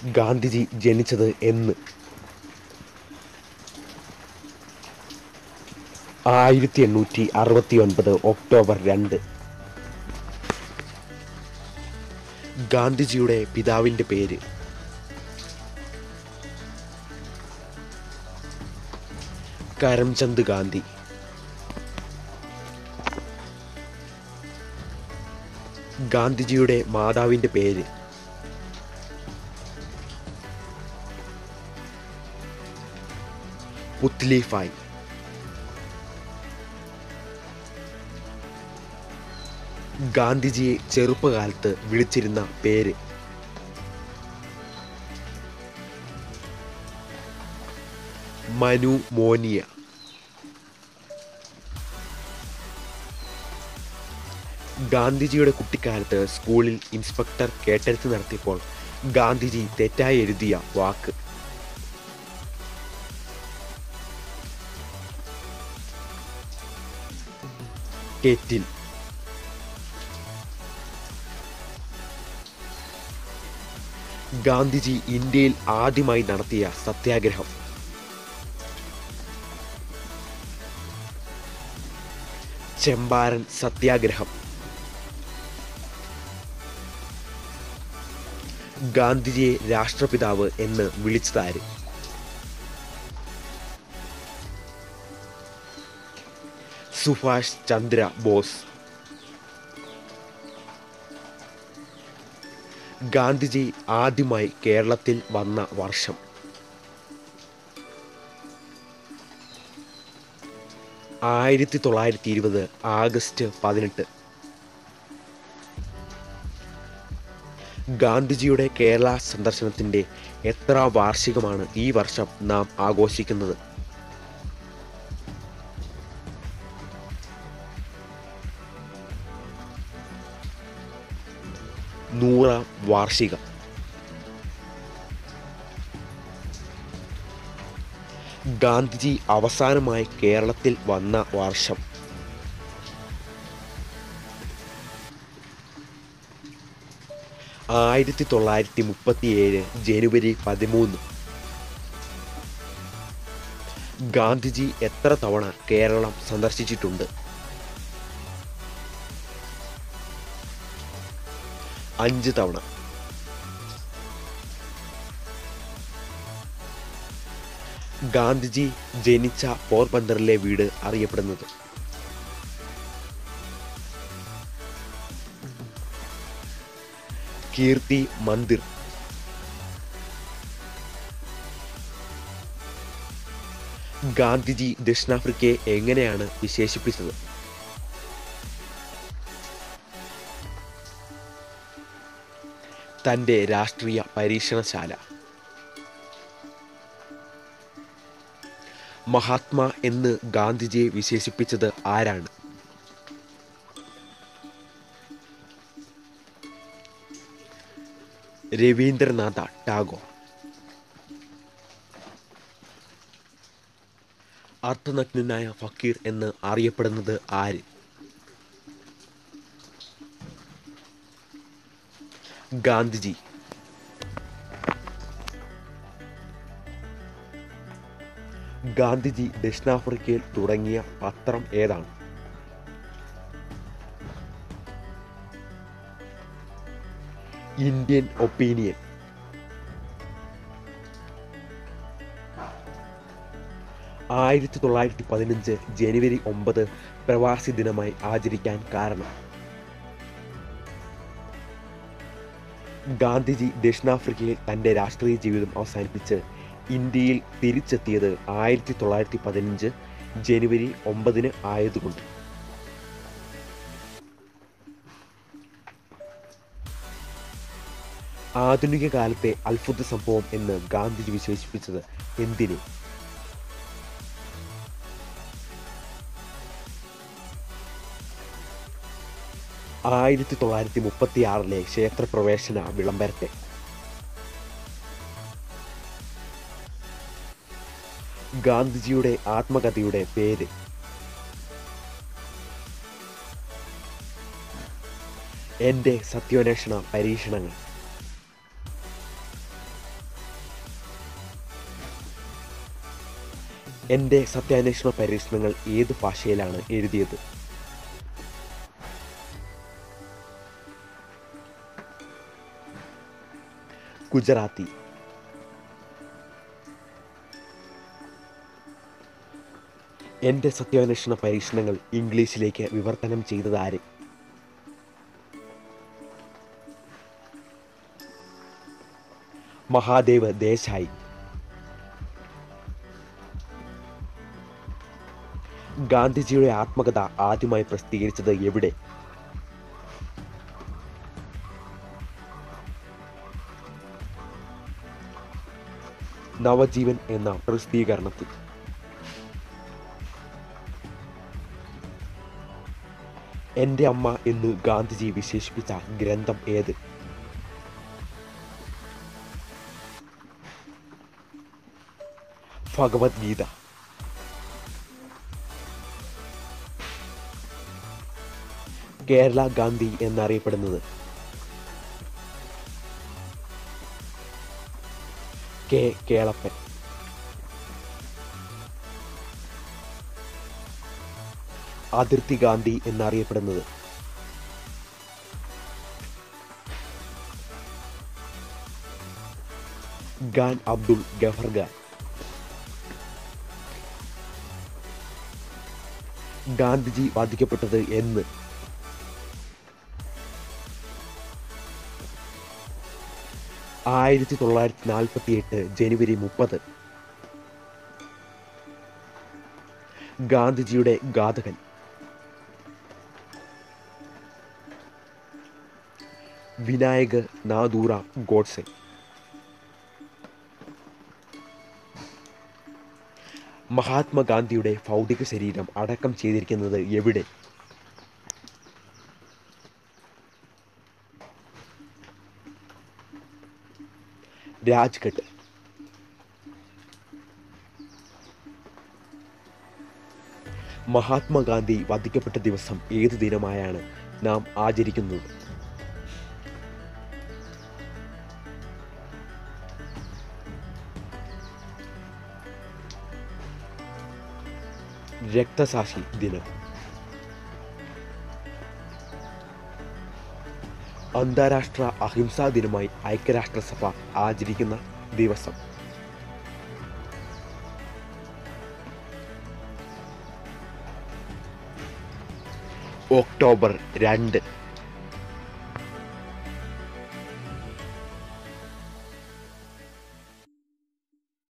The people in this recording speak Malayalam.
ഗാന്ധിജി ജനിച്ചത് എന്ന് ആയിരത്തി എണ്ണൂറ്റി അറുപത്തി ഒൻപത് ഒക്ടോബർ രണ്ട് ഗാന്ധിജിയുടെ പിതാവിൻ്റെ പേര് കരംചന്ദ് ഗാന്ധി ഗാന്ധിജിയുടെ മാതാവിൻ്റെ പേര് പുത്ലി ഫായ് ഗാന്ധിജിയെ ചെറുപ്പകാലത്ത് വിളിച്ചിരുന്ന പേര് മനു മോനിയ ഗാന്ധിജിയുടെ കുട്ടിക്കാലത്ത് സ്കൂളിൽ ഇൻസ്പെക്ടർ കേട്ടെഴുത്ത് നടത്തിയപ്പോൾ ഗാന്ധിജി തെറ്റായി എഴുതിയ വാക്ക് കെറ്റിൽ ഗാന്ധിജി ഇന്ത്യയിൽ ആദ്യമായി നടത്തിയ സത്യാഗ്രഹം ചെമ്പാരൻ സത്യാഗ്രഹം ഗാന്ധിജിയെ രാഷ്ട്രപിതാവ് എന്ന് വിളിച്ചതാര് സുഭാഷ് ചന്ദ്ര ബോസ് ഗാന്ധിജി ആദ്യമായി കേരളത്തിൽ വന്ന വർഷം ആയിരത്തി തൊള്ളായിരത്തി ഇരുപത് ആഗസ്റ്റ് പതിനെട്ട് ഗാന്ധിജിയുടെ കേരള സന്ദർശനത്തിൻ്റെ എത്ര വാർഷികമാണ് ഈ വർഷം നാം ആഘോഷിക്കുന്നത് നൂറാം വാർഷികം ഗാന്ധിജി അവസാനമായി കേരളത്തിൽ വന്ന വർഷം ആയിരത്തി തൊള്ളായിരത്തി മുപ്പത്തിയേഴ് ജനുവരി പതിമൂന്ന് ഗാന്ധിജി എത്ര തവണ കേരളം സന്ദർശിച്ചിട്ടുണ്ട് അഞ്ച് തവണ ഗാന്ധിജി ജനിച്ച പോർബന്ദറിലെ വീട് അറിയപ്പെടുന്നത് കീർത്തി മന്ദിർ ഗാന്ധിജി ദക്ഷിണാഫ്രിക്കയെ എങ്ങനെയാണ് വിശേഷിപ്പിച്ചത് തൻ്റെ രാഷ്ട്രീയ പരീക്ഷണശാല മഹാത്മാ എന്ന് ഗാന്ധിജിയെ വിശേഷിപ്പിച്ചത് ആരാണ് രവീന്ദ്രനാഥ ടാഗോർ അർത്ഥനഗ്നനായ ഫക്കീർ എന്ന് അറിയപ്പെടുന്നത് ആര് ഗാന്ധിജി ഗാന്ധിജി ദക്ഷിണാഫ്രിക്കയിൽ തുടങ്ങിയ പത്രം ഏതാണ് ഇന്ത്യൻ ഒപ്പീനിയൻ ആയിരത്തി തൊള്ളായിരത്തി പതിനഞ്ച് ജനുവരി ഒമ്പത് പ്രവാസി ദിനമായി ആചരിക്കാൻ കാരണം ഗാന്ധിജി ദക്ഷിണാഫ്രിക്കയിൽ തൻ്റെ രാഷ്ട്രീയ ജീവിതം അവസാനിപ്പിച്ച് ഇന്ത്യയിൽ തിരിച്ചെത്തിയത് ആയിരത്തി തൊള്ളായിരത്തി പതിനഞ്ച് ജനുവരി ഒമ്പതിന് ആയതുകൊണ്ട് ആധുനിക കാലത്തെ അത്ഭുത സംഭവം എന്ന് ഗാന്ധിജി വിശേഷിപ്പിച്ചത് എന്തിന് ആയിരത്തി തൊള്ളായിരത്തി മുപ്പത്തി ആറിലെ ക്ഷേത്രപ്രവേശന വിളംബരത്തെ ഗാന്ധിജിയുടെ ആത്മകഥയുടെ പേര് എൻ്റെ സത്യാന്വേഷണ പരീക്ഷണങ്ങൾ എൻ്റെ സത്യാന്വേഷണ പരീക്ഷണങ്ങൾ ഏത് ഭാഷയിലാണ് എഴുതിയത് ഗുജറാത്തി എൻ്റെ സത്യാന്വേഷണ പരീക്ഷണങ്ങൾ ഇംഗ്ലീഷിലേക്ക് വിവർത്തനം ചെയ്തത് ആര് മഹാദേവ് ദേശായി ഗാന്ധിജിയുടെ ആത്മകഥ ആദ്യമായി പ്രസിദ്ധീകരിച്ചത് എവിടെ നവജീവൻ എന്ന പ്രസിദ്ധീകരണത്തിൽ എൻ്റെ അമ്മ എന്ന് ഗാന്ധിജി വിശേഷിപ്പിച്ച ഗ്രന്ഥം ഏത് ഭഗവത്ഗീത കേരള ഗാന്ധി എന്നറിയപ്പെടുന്നത് കെ കേളപ്പൻ അതിർത്തി ഗാന്ധി എന്നറിയപ്പെടുന്നത് ഖാൻ അബ്ദുൾ ഗഫർ ഖാൻ ഗാന്ധിജി വധിക്കപ്പെട്ടത് എന്ന് ആയിരത്തി തൊള്ളായിരത്തി നാൽപ്പത്തി എട്ട് ജനുവരി മുപ്പത് ഗാന്ധിജിയുടെ ഘാതകൻ വിനായക് നാദൂറ ഗോഡ്സെ മഹാത്മാഗാന്ധിയുടെ ഭൗതിക ശരീരം അടക്കം ചെയ്തിരിക്കുന്നത് എവിടെ രാജ്ഘട്ട് മഹാത്മാഗാന്ധി വധിക്കപ്പെട്ട ദിവസം ഏതു ദിനമായാണ് നാം ആചരിക്കുന്നത് രക്തസാക്ഷി ദിനം അന്താരാഷ്ട്ര അഹിംസാ ദിനമായി ഐക്യരാഷ്ട്രസഭ ആചരിക്കുന്ന ദിവസം ഒക്ടോബർ രണ്ട്